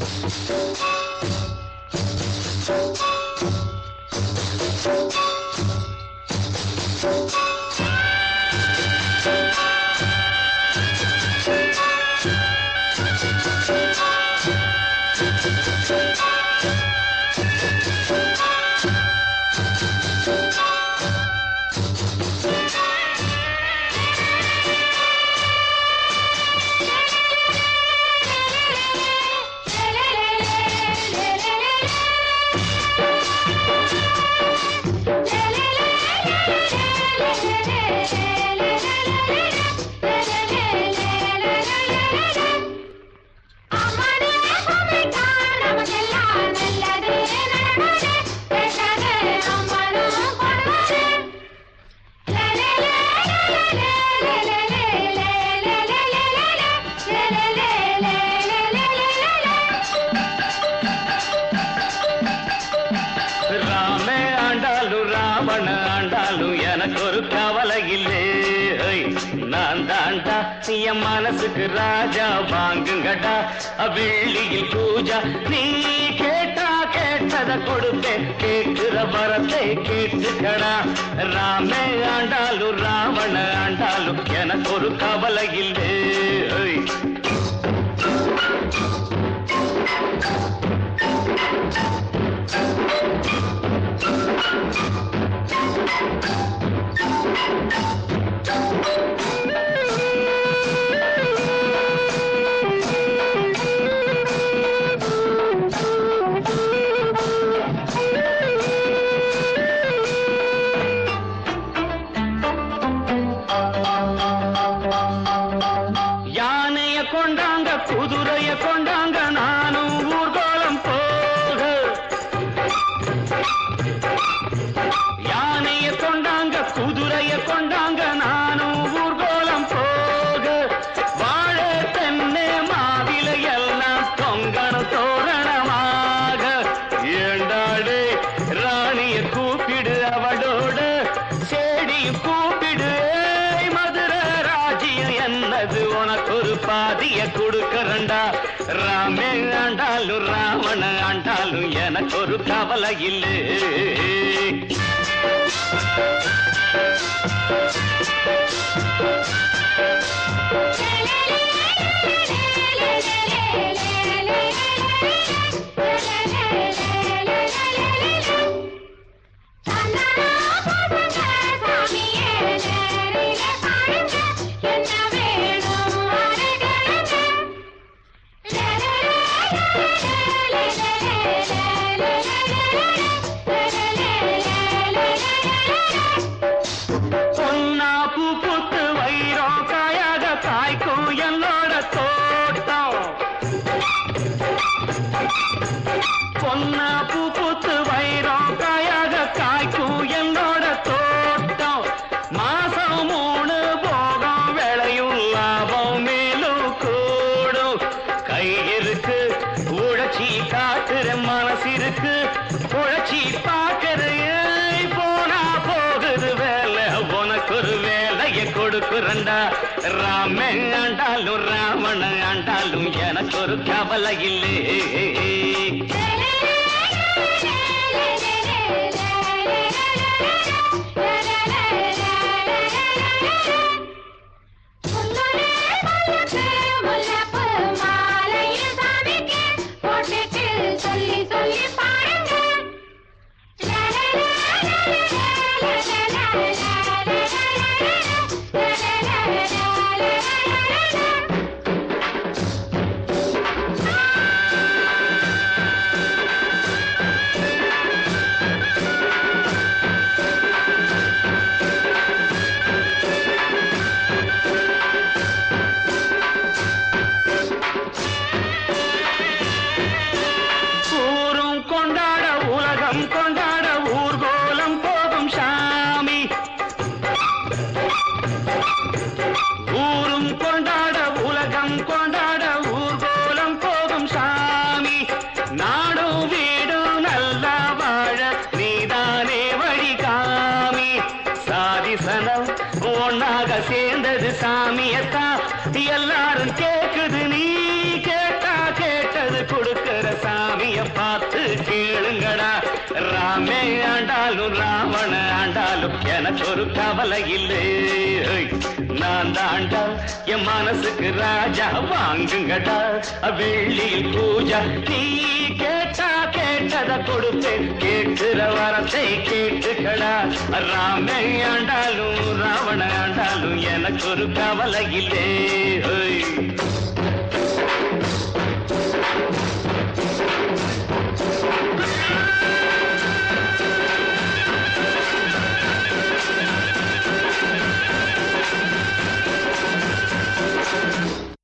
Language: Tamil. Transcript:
ராமே ஆண்டாலும் ராவண ஆண்டாலும் எனக்கு ஒரு கவலை இல்லை ஐய், நான் தாண்டா என் மனசுக்கு ராஜா வாங்குங்கடா வெள்ளியில் பூஜா நீ கேட்டா கேட்டத கொடுப்பேன் கேட்கிற வரத்தை கேட்டுக்கடா ராமே ஆண்டாலும் ராவண ஆண்டாலும் எனக்கு ஒரு கவலை இல்லை ஐய். யானைய கொண்டாங்க குதிரைய கொண்டாங்க நானும் ஊர்கோலம் போக யானைய கொண்டாங்க குதிரைய கொண்டாங்க நானும் ஊர்கோலம் போக வாழ தென்னை மாவில எல்லாம் தொங்கணும் தோரணமாக ஏண்டாடு ராணிய கூப்பிடு அவளோட செடியும் கூப்பிடு ஏய் மதுரை ராஜ்யம் என்னது உனக்கு ஒரு பாதிய கொடுக்கறண்டா ராமே ஆண்டாலும் ராவண ஆண்டாலும் எனக்கு ஒரு கவலை இல்லை பொன்னா பூ பூத்து வைரம் காயாக காய்க்கும் என்னோட தோட்டம் பொன்னா பூ பூத்து வைரம் காயாக காய்க்கும் என்னோட தோட்டம் மாசம் மூணு போகம் விளையும் லாபம் மேலும் கூடும் கை இருக்கு உழைச்சி காட்டுற மனசு இருக்கு உழைச்சி பார்க்கற ஏய் போனா போகுது வேலை உனக்கு ஒரு வேலையை கொடுக்குறண்டா ராமன் ஆண்டாலும் ராவண ஆண்டாலும் எனக்கு ஒரு கவலை இல்லை சொல்லி சொல்லி பாருங்க ஆண்டாலும் ராவண ஆண்டாலும் எனக்கு ஒரு கவலை இல்லை ஹோய். நான் தாண்டா என் மனசுக்கு ராஜா வாங்குங்கடா வெள்ளியில் பூஜா நீ கேட்டா கேட்டத கொடுப்பேன் கேட்கிற வரத்தை கேட்டுக்கடா ராமே ஆண்டாலும் ராவண ஆண்டாலும் எனக்கு ஒரு கவலை இல்லை ஹோய்